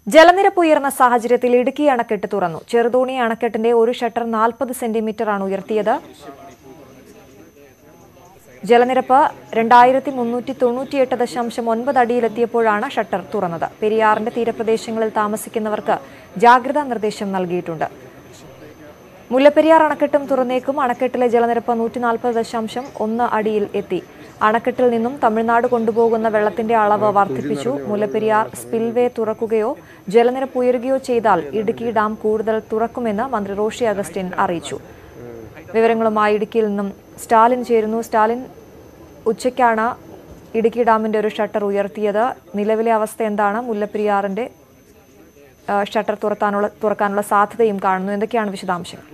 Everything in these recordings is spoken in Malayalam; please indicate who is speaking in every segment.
Speaker 1: ജലനിരപ്പ് ഉയർന്ന സാഹചര്യത്തിൽ ഇടുക്കി അണക്കെട്ട് തുറന്നു ചെറുതോണി അണക്കെട്ടിന്റെ ഒരു ഷട്ടർ നാൽപ്പത് സെന്റിമീറ്ററാണ് ഉയർത്തിയത് ജലനിരപ്പ് രണ്ടായിരത്തി മുന്നൂറ്റി തൊണ്ണൂറ്റിയെട്ട് ദശാംശം ഒൻപത് അടിയിലെത്തിയപ്പോഴാണ് ഷട്ടർ തുറന്നത് പെരിയാറിന്റെ തീരപ്രദേശങ്ങളിൽ താമസിക്കുന്നവർക്ക് ജാഗ്രതാ നിർദ്ദേശം നൽകിയിട്ടുണ്ട് മുല്ലപ്പെരിയാർ അണക്കെട്ടും തുറന്നേക്കും അണക്കെട്ടിലെ ജലനിരപ്പ് നൂറ്റി നാൽപ്പത് ദശാംശം ഒന്ന് അടിയിൽ എത്തി അണക്കെട്ടിൽ നിന്നും തമിഴ്നാട് കൊണ്ടുപോകുന്ന വെള്ളത്തിന്റെ അളവ് വർദ്ധിപ്പിച്ചു മുല്ലപ്പെരിയാർ സ്പിൽവേ തുറക്കുകയോ ജലനിരപ്പ് ഉയരുകയോ ചെയ്താൽ ഇടുക്കി ഡാം കൂടുതൽ തുറക്കുമെന്ന് മന്ത്രി റോഷി അഗസ്റ്റിൻ അറിയിച്ചു വിവരങ്ങളുമായി ഇടുക്കിയിൽ നിന്നും സ്റ്റാലിൻ ചേരുന്നു സ്റ്റാലിൻ ഉച്ചയ്ക്കാണ് ഇടുക്കി ഡാമിന്റെ ഒരു ഷട്ടർ ഉയർത്തിയത് നിലവിലെ അവസ്ഥ എന്താണ് മുല്ലപ്പെരിയാറിന്റെ ആ, ഷട്ടർ തുറത്താനുള്ള തുറക്കാനുള്ള സാധ്യതയും കാണുന്നു എന്തൊക്കെയാണ് വിശദാംശങ്ങൾ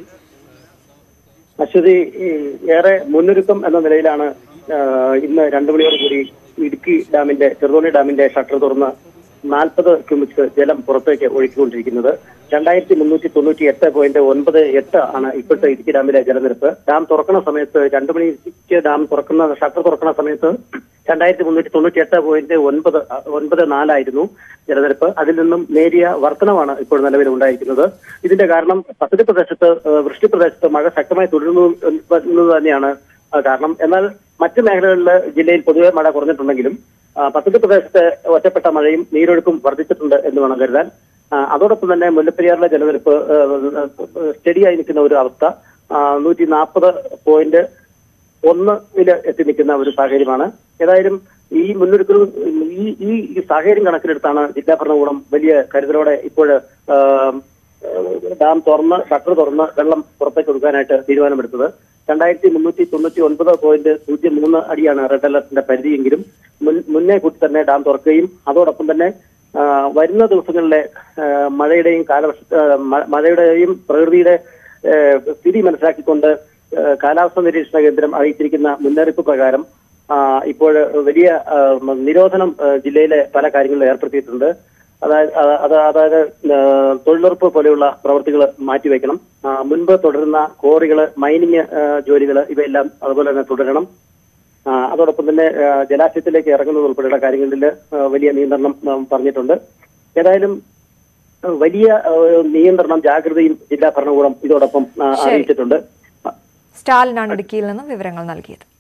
Speaker 2: അശ്വതി ഈ ഏറെ മുന്നൊരുക്കം എന്ന നിലയിലാണ് ആ, ഇന്ന് രണ്ടു മണിയോടുകൂടി ഇടുക്കി ഡാമിന്റെ ചെറുതോണി ഡാമിന്റെ ഷട്ടർ തുറന്ന് നാൽപ്പത് ക്യൂമിക്സ് ജലം പുറത്തേക്ക് ഒഴുക്കിക്കൊണ്ടിരിക്കുന്നത് രണ്ടായിരത്തി മുന്നൂറ്റി തൊണ്ണൂറ്റി എട്ട് പോയിന്റ് ഒൻപത് എട്ട് ആണ് ഇപ്പോഴത്തെ ഇടുക്കി ഡാമിലെ ജലനിരപ്പ് ഡാം തുറക്കുന്ന സമയത്ത് രണ്ടു മണിക്ക് ഡാം തുറക്കുന്ന ഷട്ടർ തുറക്കുന്ന സമയത്ത് രണ്ടായിരത്തി മുന്നൂറ്റി തൊണ്ണൂറ്റി എട്ട് പോയിന്റ് ഒൻപത് ഒൻപത് നാലായിരുന്നു ജലനിരപ്പ് അതിൽ നിന്നും നേരിയ വർധനമാണ് ഇപ്പോൾ നിലവിൽ ഉണ്ടായിരിക്കുന്നത് ഇതിന്റെ കാരണം പദ്ധതി പ്രദേശത്ത് ഏഹ്, വൃഷ്ടി പ്രദേശത്ത് മഴ ശക്തമായി തുടരുന്നു എന്നത് തന്നെയാണ് ആ, കാരണം എന്നാൽ മറ്റു മേഖലകളിൽ ജില്ലയിൽ പൊതുവെ മഴ കുറഞ്ഞിട്ടുണ്ടെങ്കിലും ആ, പദ്ധതി പ്രദേശത്ത് ഒറ്റപ്പെട്ട മഴയും നീരൊഴുക്കും വർദ്ധിച്ചിട്ടുണ്ട് എന്ന് വേണം കരുതാൻ ആ, അതോടൊപ്പം തന്നെ മുല്ലപ്പെരിയാറിലെ ജലനിരപ്പ് സ്റ്റഡിയായി നിൽക്കുന്ന ഒരു അവസ്ഥ നൂറ്റി നാൽപ്പത് പോയിന്റ് ഒന്നില് എത്തി നിൽക്കുന്ന ഒരു സാഹചര്യമാണ് ഏതായാലും ഈ മുന്നൊരുക്കലും ഈ ഈ ഈ സാഹചര്യം കണക്കിലെടുത്താണ് ജില്ലാ ഭരണകൂടം വലിയ കരുതലോടെ ഇപ്പോൾ ഡാം തുറന്ന് ഷട്ടർ തുറന്ന് വെള്ളം പുറത്തേക്ക് കൊടുക്കാനായിട്ട് തീരുമാനമെടുത്തത് രണ്ടായിരത്തി മുന്നൂറ്റി തൊണ്ണൂറ്റി ഒൻപത് പോയിന്റ് പൂജ്യം മൂന്ന് അടിയാണ് റെഡ് അലർട്ടിന്റെ പരിധിയെങ്കിലും മുൻ- മുന്നേ കൂട്ടി തന്നെ ഡാം തുറക്കുകയും അതോടൊപ്പം തന്നെ ആ, വരുന്ന ദിവസങ്ങളിലെ ആ, മഴയുടെയും കാലവർഷ ആ, മ- മഴയുടെയും പ്രകൃതിയുടെ ആ, സ്ഥിതി മനസ്സിലാക്കിക്കൊണ്ട് ആ, കാലാവസ്ഥാ നിരീക്ഷണ കേന്ദ്രം അറിയിച്ചിരിക്കുന്ന മുന്നറിയിപ്പ് പ്രകാരം ആ, ഇപ്പോൾ വലിയ ആ, നിരോധനം ആ, ജില്ലയിലെ പല കാര്യങ്ങളിലും ഏർപ്പെടുത്തിയിട്ടുണ്ട് അതായത് ആ, അത് അതായത് ആ, തൊഴിലുറപ്പ് പോലെയുള്ള പ്രവൃത്തികൾ മാറ്റിവെക്കണം ആ, മുൻപ് തുടരുന്ന കോറികൾ മൈനിങ് ജോലികൾ ഇവയെല്ലാം അതുപോലെ തന്നെ തുടരണം ആ, അതോടൊപ്പം തന്നെ ആ, ജലാശയത്തിലേക്ക് ഇറങ്ങുന്നത് ഉൾപ്പെടെയുള്ള കാര്യങ്ങളിൽ ആ, വലിയ നിയന്ത്രണം ആ, പറഞ്ഞിട്ടുണ്ട് ഏതായാലും ആ, വലിയ ആ, നിയന്ത്രണം ജാഗ്രതയും ജില്ലാ ഭരണകൂടം ഇതോടൊപ്പം ആ,
Speaker 1: ശരി.
Speaker 2: അറിയിച്ചിട്ടുണ്ട്
Speaker 1: സ്റ്റാലിനാണ് ഇടുക്കിയിൽ നിന്നും വിവരങ്ങൾ നൽകിയത്